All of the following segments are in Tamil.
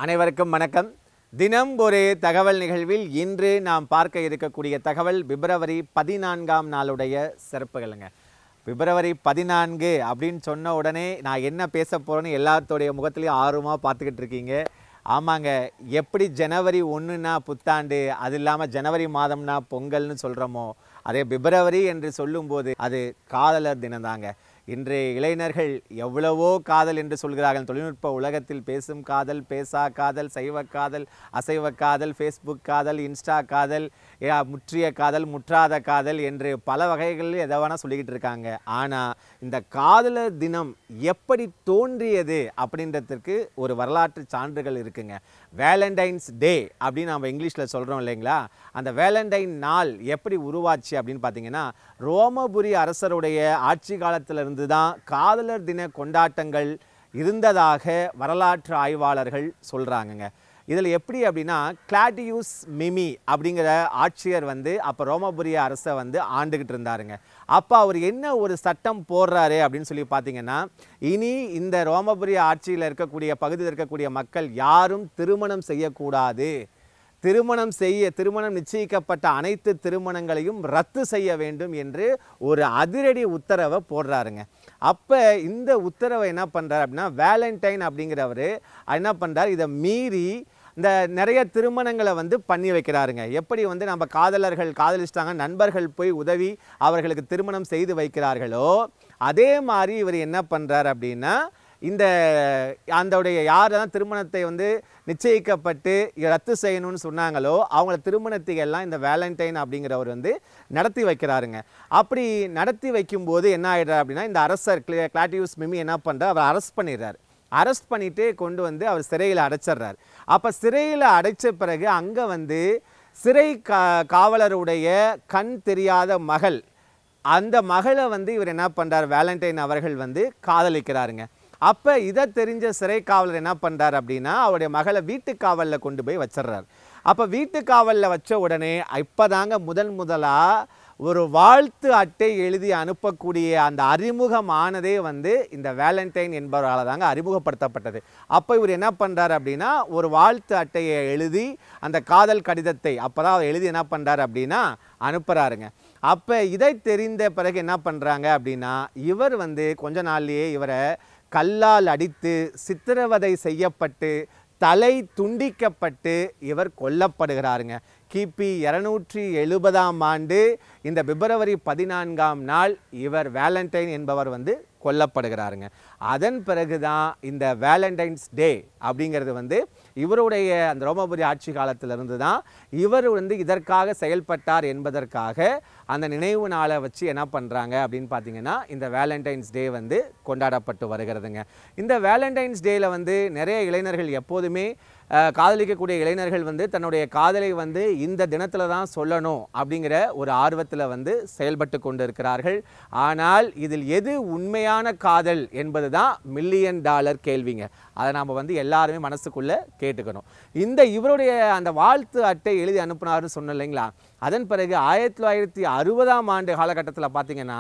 அனைவருக்கும் வணக்கம் தினம் ஒரு தகவல் நிகழ்வில் இன்று நாம் பார்க்க இருக்கக்கூடிய தகவல் பிப்ரவரி பதினான்காம் நாளுடைய சிறப்புகளுங்க பிப்ரவரி பதினான்கு அப்படின்னு சொன்ன உடனே நான் என்ன பேச போகிறேன்னு எல்லாத்தோடைய முகத்துலேயும் ஆர்வமாக பார்த்துக்கிட்டு இருக்கீங்க ஆமாங்க எப்படி ஜனவரி ஒன்றுனா புத்தாண்டு அது இல்லாமல் ஜனவரி மாதம்னா பொங்கல்னு சொல்கிறோமோ அதே பிப்ரவரி என்று சொல்லும்போது அது காதலர் தினம்தாங்க இன்றைய இளைஞர்கள் எவ்வளவோ காதல் என்று சொல்கிறார்கள் தொழில்நுட்ப உலகத்தில் பேசும் காதல் பேசா காதல் சைவ காதல் அசைவ காதல் ஃபேஸ்புக் காதல் இன்ஸ்டா காதல் ஏ, முற்றிய காதல் முற்றாத காதல் என்று பல வகைகளில் எதை வேணால் சொல்லிக்கிட்டு இருக்காங்க ஆனால் இந்த காதலர் தினம் எப்படி தோன்றியது அப்படின்றதுக்கு ஒரு வரலாற்று சான்றுகள் இருக்குங்க வேலண்டைன்ஸ் டே அப்படின்னு நம்ம இங்கிலீஷில் சொல்கிறோம் இல்லைங்களா அந்த வேலண்டைன் நாள் எப்படி உருவாச்சு அப்படின்னு பார்த்தீங்கன்னா ரோமபுரி அரசருடைய ஆட்சி காலத்திலிருந்து தான் காதலர் தின கொண்டாட்டங்கள் இருந்ததாக வரலாற்று ஆய்வாளர்கள் சொல்கிறாங்கங்க இதில் எப்படி அப்படின்னா கிளாடியூஸ் மிமி அப்படிங்கிற ஆட்சியர் வந்து அப்போ ரோமபுரிய அரசை வந்து ஆண்டுகிட்டு இருந்தாருங்க அப்போ அவர் என்ன ஒரு சட்டம் போடுறாரு அப்படின்னு சொல்லி பார்த்தீங்கன்னா இனி இந்த ரோமபுரிய ஆட்சியில் இருக்கக்கூடிய பகுதியில் இருக்கக்கூடிய மக்கள் யாரும் திருமணம் செய்யக்கூடாது திருமணம் செய்ய திருமணம் நிச்சயிக்கப்பட்ட அனைத்து திருமணங்களையும் ரத்து செய்ய வேண்டும் என்று ஒரு அதிரடி உத்தரவை போடுறாருங்க அப்போ இந்த உத்தரவை என்ன பண்ணுறாரு அப்படின்னா வேலண்டைன் அப்படிங்கிறவர் என்ன பண்ணுறாரு இதை மீறி இந்த நிறைய திருமணங்களை வந்து பண்ணி வைக்கிறாருங்க எப்படி வந்து நம்ம காதலர்கள் காதலிச்சிட்டாங்க நண்பர்கள் போய் உதவி அவர்களுக்கு திருமணம் செய்து வைக்கிறார்களோ அதே மாதிரி இவர் என்ன பண்ணுறாரு அப்படின்னா இந்த அந்தோடைய யார் தான் திருமணத்தை வந்து நிச்சயிக்கப்பட்டு ரத்து செய்யணும்னு சொன்னாங்களோ அவங்கள திருமணத்தை எல்லாம் இந்த வேலண்டைன் அப்படிங்கிறவர் வந்து நடத்தி வைக்கிறாருங்க அப்படி நடத்தி வைக்கும்போது என்ன ஆயிடுறாரு அப்படின்னா இந்த அரசர் கிளே- கிளாட்டியூஸ் மிமி என்ன பண்ணுறார் அவர் அரெஸ்ட் பண்ணிடுறாரு அரெஸ்ட் பண்ணிட்டு கொண்டு வந்து அவர் சிறையில் அடைச்சிடுறாரு அப்போ சிறையில் அடைச்ச பிறகு அங்கே வந்து சிறை கா காவலருடைய கண் தெரியாத மகள் அந்த மகளை வந்து இவர் என்ன பண்ணுறார் வேலண்டைன் அவர்கள் வந்து காதலிக்கிறாருங்க அப்போ இதை தெரிஞ்ச சிறை காவலர் என்ன பண்ணுறார் அப்படின்னா அவருடைய மகளை வீட்டு காவலில் கொண்டு போய் வச்சிடுறாரு அப்போ வீட்டு காவலில் வச்ச உடனே இப்போதாங்க முதன் முதலாக ஒரு வாழ்த்து அட்டை எழுதி அனுப்பக்கூடிய அந்த அறிமுகமானதே வந்து இந்த வேலண்டைன் என்பவரால் தாங்க அறிமுகப்படுத்தப்பட்டது அப்போ இவர் என்ன பண்ணுறாரு அப்படின்னா ஒரு வாழ்த்து அட்டையை எழுதி அந்த காதல் கடிதத்தை அப்போ தான் அவர் எழுதி என்ன பண்ணுறாரு அப்படின்னா அனுப்புகிறாருங்க அப்போ இதை தெரிந்த பிறகு என்ன பண்ணுறாங்க அப்படின்னா இவர் வந்து கொஞ்ச நாள்லயே இவரை கல்லால் அடித்து சித்திரவதை செய்யப்பட்டு தலை துண்டிக்கப்பட்டு இவர் கொல்லப்படுகிறாருங்க கிபி இரநூற்றி எழுபதாம் ஆண்டு இந்த பிப்ரவரி பதினான்காம் நாள் இவர் வேலண்டைன் என்பவர் வந்து கொல்லப்படுகிறாருங்க அதன் பிறகு தான் இந்த வேலண்டைன்ஸ் டே அப்படிங்கிறது வந்து இவருடைய அந்த ரோமபுரி ஆட்சி காலத்திலிருந்து தான் இவர் வந்து இதற்காக செயல்பட்டார் என்பதற்காக அந்த நினைவு நாளை வச்சு என்ன பண்ணுறாங்க அப்படின்னு பார்த்தீங்கன்னா இந்த வேலண்டைன்ஸ் டே வந்து கொண்டாடப்பட்டு வருகிறதுங்க இந்த வேலண்டைன்ஸ் டேயில் வந்து நிறைய இளைஞர்கள் எப்போதுமே அஹ், காதலிக்கக்கூடிய இளைஞர்கள் வந்து தன்னுடைய காதலை வந்து இந்த தினத்தில் தான் சொல்லணும் அப்படிங்கிற ஒரு ஆர்வத்தில் வந்து செயல்பட்டு கொண்டு இருக்கிறார்கள் ஆனால் இதில் எது உண்மையான காதல் என்பது தான் மில்லியன் டாலர் கேள்விங்க அதை நாம் வந்து எல்லாருமே மனசுக்குள்ளே கேட்டுக்கணும் இந்த இவருடைய அந்த வாழ்த்து அட்டை எழுதி அனுப்புனாருன்னு சொன்னோம் இல்லைங்களா அதன் பிறகு ஆயிரத்தி தொள்ளாயிரத்தி அறுபதாம் ஆண்டு காலகட்டத்தில் பார்த்தீங்கன்னா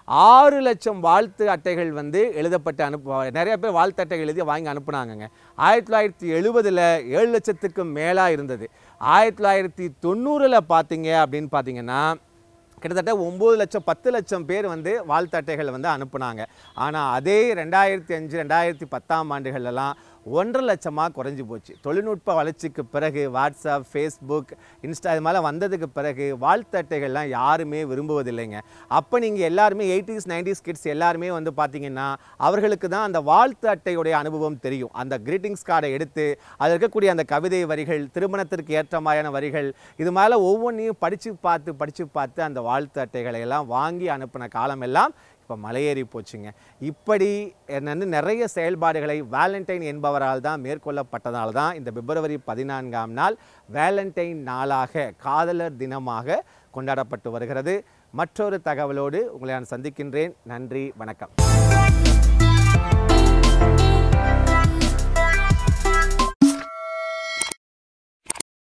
ஆறு லட்சம் வாழ்த்து அட்டைகள் வந்து எழுதப்பட்டு அனுப்பு நிறைய பேர் வாழ்த்து அட்டை எழுதி வாங்கி அனுப்புனாங்கங்க ஆயிரத்தி தொள்ளாயிரத்தி எழுபதில் ஏழு லட்சத்துக்கும் மேலாக இருந்தது ஆயிரத்தி தொள்ளாயிரத்தி தொண்ணூறில் பார்த்தீங்க அப்படின்னு பார்த்தீங்கன்னா கிட்டத்தட்ட ஒம்பது லட்சம் பத்து லட்சம் பேர் வந்து வாழ்த்து அட்டைகளை வந்து அனுப்புனாங்க ஆனால் அதே ரெண்டாயிரத்தி அஞ்சு ரெண்டாயிரத்தி பத்தாம் ஆண்டுகளெல்லாம் ஒன்றரை லட்சமாக குறைஞ்சி போச்சு தொழில்நுட்ப வளர்ச்சிக்கு பிறகு வாட்ஸ்அப் ஃபேஸ்புக் இன்ஸ்டா இது மாதிரிலாம் வந்ததுக்கு பிறகு வாழ்த்து அட்டைகள்லாம் யாருமே விரும்புவதில்லைங்க அப்போ நீங்கள் எல்லாருமே எயிட்டிஸ் நைன்டிஸ் கிட்ஸ் எல்லாருமே வந்து பார்த்தீங்கன்னா அவர்களுக்கு தான் அந்த வாழ்த்து அட்டையுடைய அனுபவம் தெரியும் அந்த கிரீட்டிங்ஸ் கார்டை எடுத்து அதில் இருக்கக்கூடிய அந்த கவிதை வரிகள் திருமணத்திற்கு ஏற்ற மாதிரியான வரிகள் இது மாதிரிலாம் ஒவ்வொன்றையும் படித்து பார்த்து படித்து பார்த்து அந்த வாழ்த்து அட்டைகளை எல்லாம் வாங்கி அனுப்பின காலமெல்லாம் இப்போ மலையேறி போச்சுங்க இப்படி என்னன்னு நிறைய செயல்பாடுகளை வேலண்டைன் என்பவரால் தான் மேற்கொள்ளப்பட்டதால் தான் இந்த பிப்ரவரி பதினான்காம் நாள் வேலண்டைன் நாளாக காதலர் தினமாக கொண்டாடப்பட்டு வருகிறது மற்றொரு தகவலோடு உங்களை நான் சந்திக்கின்றேன் நன்றி வணக்கம்